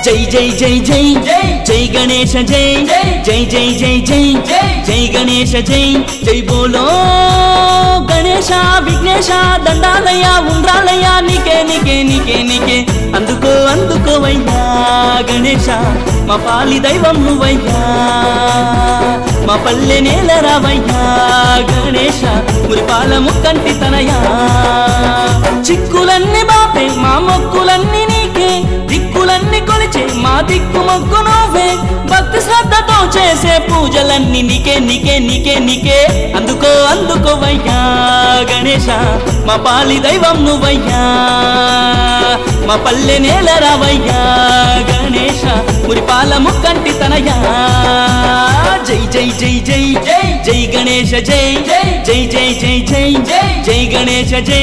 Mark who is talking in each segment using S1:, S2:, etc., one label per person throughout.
S1: జై జై జై జై
S2: జై.
S1: జై గణేశ జై
S2: జై.
S1: జై జై జై జై
S2: జై.
S1: జై గణేశ జై జై బోలో గణేశ విఘ్నేశ దండాలయ్యా ఉండ్రాలయ్యా నీకే నీకే నీకే నీకే అందుకో అందుకోవయ్యా గణేశ మా పాలి దైవం నువ్వయ్యా మా పల్లె నేల రావయ్యా గణేశ మురిపాల ముక్కంటి తనయా చిక్కులన్నీ బాపే మా మొక్కులన్నీ నీకే దిక్కులన్నీ కొలిచే మా దిక్కు మొక్కు నువ్వే భక్తి శ్రద్ధతో చేసే పూజలన్నీ నీకే నీకే నీకే నీకే అందుకో అందుకోవయ్యా గణేశ మా పాలి దైవం నువ్వయ్యా మా పల్లె నేల రావయ్యా గణేశ మురిపాల ముక్కంటి తనయా జై జై జై జై
S2: జై.
S1: జై గణేశ జై
S2: జై.
S1: జై జై జై జై
S2: జై.
S1: జై గణేశ జై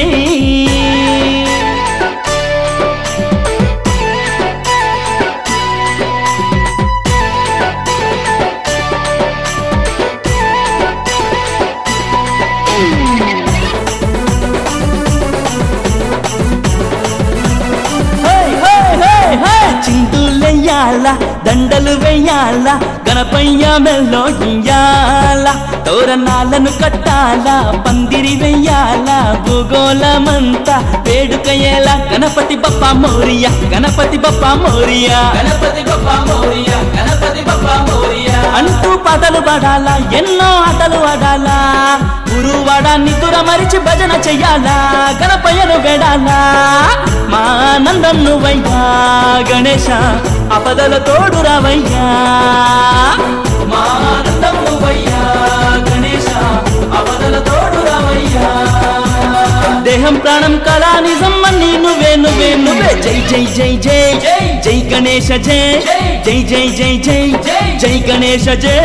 S1: హే, హే, హే, హే! చిందులెయ్యాల దండలు వెయ్యాల గణపయ్య మెల్లో ఇయ్యాల తోరణాలను కట్టాల పందిరి వెయ్యాల భూగోళమంతా వేడుకయ్యేలా గణపతి బప్ప మోరియా గణపతి బప్ప మోరియా
S2: గణపతి బప్ప మోరియ గణపతి బప్ప మోరియ
S1: అంటూ పాటలు పాడాలా ఎన్నో ఆటలు ఆడాలా గురువాడ నిదుర మరిచి భజన చెయ్యాలా గణపయ్యను వేడాలా మా ఆనందం నువ్వయ్యా గణేశ అపదల తోడు రావయ్యా
S2: మా ఆనందం నువ్వయ్యా గణేశ అవదల తోడు రావయ్యా
S1: దేహం ప్రాణం కళా నిజం అన్ని నువ్వే నువ్వే నువ్వే జై జై జై జై
S2: జై.
S1: జై గణేశ జై
S2: జై.
S1: జై జై జై జై
S2: జై.
S1: జై గణేశ జై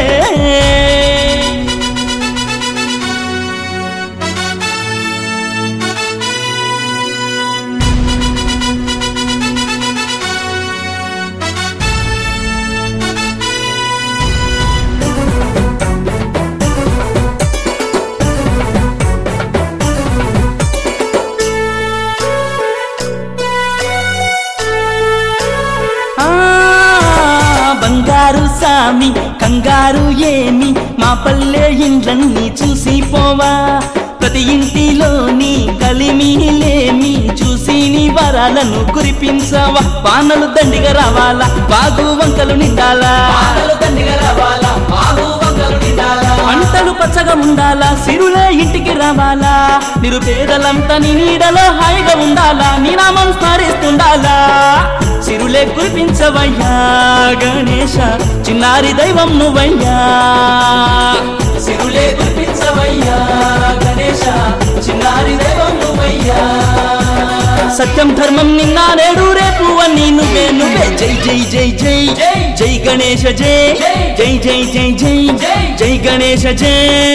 S1: ఆ, బంగారు సామి కంగారు ఏమి మా పల్లె ఇండ్లన్నీ చూసి పోవా ప్రతి ఇంటిలోని కలిమిలేమి చూసి నీ వరాలను కురిపించవా వానలు దండిగా రావాలా బాగు వంకలు నిండాలా
S2: పాటలు దండిగా రావాలా బాగు వంకలు నిండాలా
S1: పంటలు పచ్చగా ఉండాలా సిరులే ఇంటికి రావాలా నిరుపేదలంతా నీ నీడలో హాయిగా ఉండాలా నీ నామం స్మరిస్తుండాలా సిరులే కురిపించవయ్యా గణేశ చిన్నారి దైవం నువ్వయ్యా
S2: సిరులే కురిపించవయ్యా గణేశ చిన్నారి దైవం నువ్వయ్యా
S1: సత్యం ధర్మం నిన్న నేడు రేపు అని నువ్వే నువ్వే జై జై జై జై
S2: జై.
S1: జై గణేశ జై
S2: జై.
S1: జై జై జై జై
S2: జై.
S1: జై గణేశ జై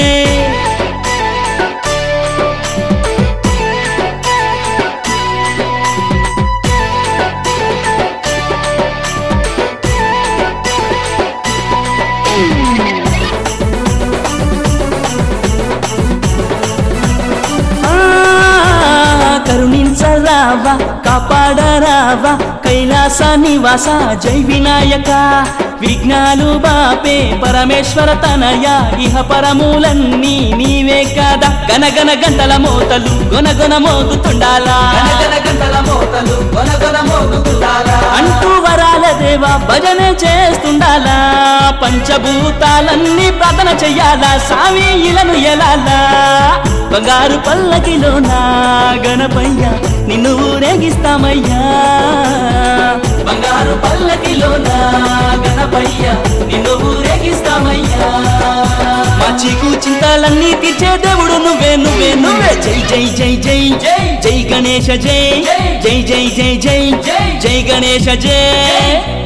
S1: ఆ, కరుణించరావా కాపాడరావా కైలాస నివాస జై వినాయక విఘ్నాలు బాపే పరమేశ్వర తనయ ఇహ పరములన్నీ నీవే కదా గనగన గంటల మోతలు గొనగొన మోగుతుండాలా
S2: గణగణ గంటల మోతలు గొనగొన మోగుతుండాలా
S1: అంటూ వరాల దేవా భజన చేస్తుండాలా పంచభూతాలన్నీ ప్రార్థన చెయ్యాలా సామి ఇలను ఎలాలా బంగారు పల్లకిలోనా గణపయ్య నిన్ను ఊరేగిస్తామయ్యా
S2: బంగారు పల్లకిలోన గణపయ్య నిన్ను ఊరేగిస్తామయ్యా
S1: మా చీకు చింతలన్నీ తీర్చే దేవుడు నువ్వే నువ్వే నువ్వే జై జై జై జై
S2: జై.
S1: జై గణేశ జై
S2: జై.
S1: జై జై జై జై
S2: జై.
S1: జై గణేశ జై